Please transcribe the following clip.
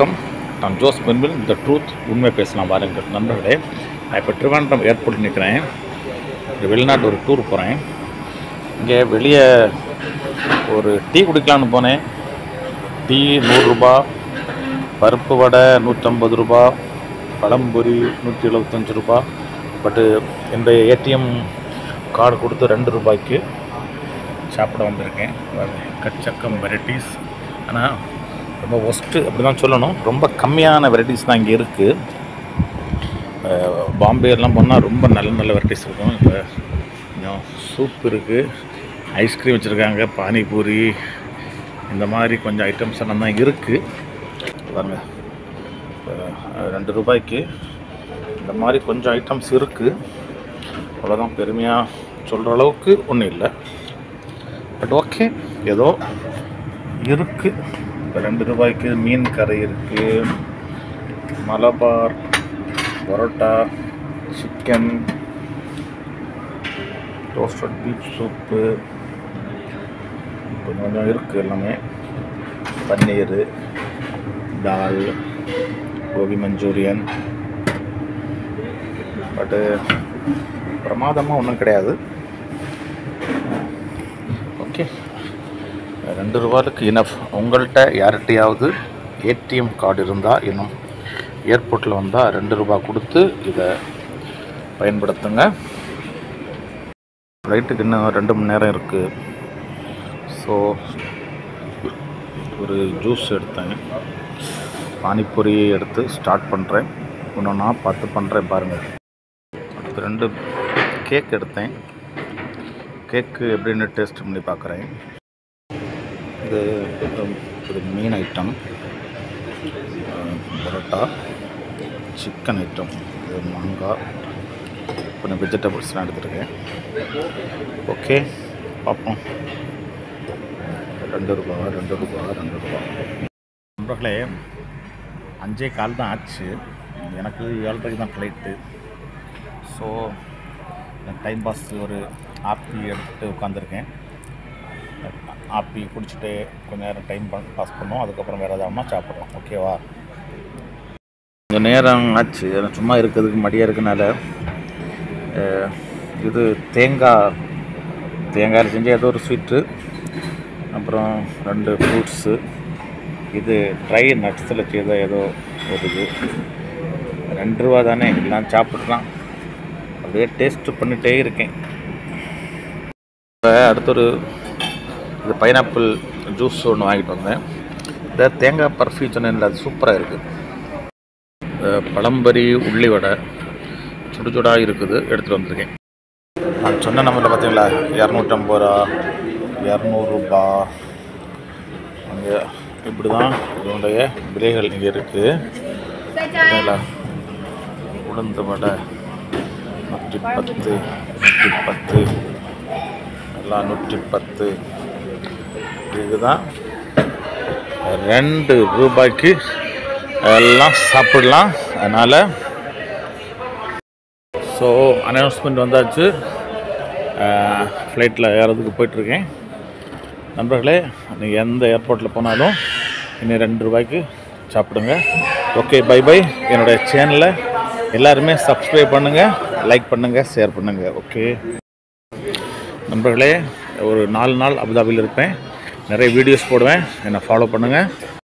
வணக்கம் நான் Jose பென்பில் the truth உண்மை பேசலாம் வாருங்கள் நண்பர்களே நான் இப்போ திருவனந்தபுரம் ஏர்போர்ட் நிற்கிறேன் இங்க வெளிநாட்டு ஒரு டூர் போகிறேன் இங்கே வெளியே ஒரு டீ குடிக்கலான்னு போனேன் டீ நூறுரூபா பருப்பு வடை நூற்றம்பது ரூபா பழம்பொரி நூற்றி எழுபத்தஞ்சு ரூபா பட்டு என்னுடைய ஏடிஎம் கார்டு கொடுத்து ரெண்டு ரூபாய்க்கு சாப்பிட வந்திருக்கேன் கச்சக்கம் வெரைட்டிஸ் ஆனால் ரொம்ப ஒஸ்ட்டு அப்படி தான் சொல்லணும் ரொம்ப கம்மியான வெரைட்டிஸ் தான் இங்கே இருக்குது பாம்பேலாம் போனால் ரொம்ப நல்ல நல்ல வெரைட்டிஸ் இருக்கும் இப்போ கொஞ்சம் சூப் இருக்குது ஐஸ்கிரீம் வச்சுருக்காங்க பானிபூரி இந்த மாதிரி கொஞ்சம் ஐட்டம்ஸ் எல்லாம் தான் இருக்குது பாருங்க இப்போ ரெண்டு ரூபாய்க்கு இந்த மாதிரி கொஞ்சம் ஐட்டம்ஸ் இருக்குது அவ்வளோதான் பெருமையாக சொல்கிற அளவுக்கு ஒன்றும் இல்லை பட் ஓகே ஏதோ இருக்குது இப்போ ரெண்டு ரூபாய்க்கு மீன் கறி இருக்குது Malabar parotta chicken toasted beef soup கொஞ்சம் கொஞ்சம் இருக்குது எல்லாமே பன்னீர் தால் கோபி மஞ்சூரியன் பட்டு பிரமாதமாக ஒன்றும் கிடையாது ஓகே ரெண்டு ரூபாய்க்கு இனஃப் உங்கள்கிட்ட யார்கிட்டையாவது ஏடிஎம் கார்டு இருந்தால் இன்னும் ஏர்போர்ட்டில் வந்தால் ரெண்டு ரூபா கொடுத்து இதை பயன்படுத்துங்க ஃப்ளைட்டுக்கு இன்னும் ரெண்டு மணி நேரம் இருக்குது ஸோ ஒரு ஜூஸ் எடுத்தேன் பானிபூரி எடுத்து ஸ்டார்ட் பண்ணுறேன் ஒன்று நான் பார்த்து பண்ணுறேன் பாருங்கள் அடுத்து ரெண்டு கேக் எடுத்தேன் கேக்கு எப்படின்னு டேஸ்ட் பண்ணி பார்க்குறேன் இது ஒரு மீன் ஐட்டம் பரோட்டா சிக்கன் ஐட்டம் இது மாங்காய் கொஞ்சம் வெஜிடபிள்ஸ்லாம் எடுத்துருக்கேன் ஓகே பார்ப்போம் ரெண்டு ரூபா ரெண்டு ரூபா ரெண்டு ரூபா நண்பர்களே அஞ்சே கால் தான் ஆச்சு எனக்கு ஏழரைக்கு தான் ஃப்ளைட்டு ஸோ டைம் பாஸ் ஒரு ஆப்பி எடுத்துகிட்டு உட்காந்துருக்கேன் ஆப்பி குடிச்சிட்டு கொஞ்ச நேரம் டைம் பாஸ் பண்ணோம் அதுக்கப்புறம் வேறு எதாவது சாப்பிட்றோம் ஓகேவா கொஞ்சம் நேரம் ஆச்சு நான் சும்மா இருக்கிறதுக்கு மடியாக இருக்கனால அஹ், இது தேங்காய் தேங்காயில் செஞ்ச ஏதோ ஒரு ஸ்வீட்டு அப்புறம் ரெண்டு ஃப்ரூட்ஸு இது ட்ரை நட்ஸில் செய்த ஏதோ ஒரு இது ரெண்டு ரூபா தானே எல்லாம் சாப்பிட்லாம் அப்படியே டேஸ்ட் பண்ணிகிட்டே இருக்கேன் இப்போ அடுத்தொரு இது பைனாப்பிள் ஜூஸ் ஒன்று வாங்கிட்டு வந்தேன் இந்த தேங்காய் பர்ஃபி சொன்னேன்ல அது சூப்பராக இருக்குது பழம்பரி உள்ளி வடை சுடு சுடாக இருக்குது எடுத்துகிட்டு வந்திருக்கேன் நான் சொன்ன நம்பரில் பார்த்தீங்களா இரநூத்தம்பது ரூபா இரநூறுபா அங்கே இப்படி தான் இதனுடைய விலைகள் இங்கே இருக்குது பார்த்தீங்களா உளுந்து வடை நூற்றி பத்து நூற்றி பத்து எல்லாம் நூற்றி பத்து இதுதான் ரெண்டு ரூபாய்க்கு எல்லாம் சாப்பிடலாம் அதனால் ஸோ அனௌன்ஸ்மெண்ட் வந்தாச்சு ஃப்ளைட்டில் ஏறதுக்கு போயிட்டுருக்கேன் நண்பர்களே நீங்கள் எந்த ஏர்போர்ட்டில் போனாலும் இன்னும் ரெண்டு ரூபாய்க்கு சாப்பிடுங்க ஓகே பை பை என்னுடைய சேனலை எல்லாருமே சப்ஸ்கிரைப் பண்ணுங்கள் லைக் பண்ணுங்கள் ஷேர் பண்ணுங்கள் ஓகே நண்பர்களே ஒரு நாலு நாள் அபுதாபியில் இருப்பேன் நிறைய வீடியோஸ் போடுவேன் என்னை ஃபாலோ பண்ணுங்கள்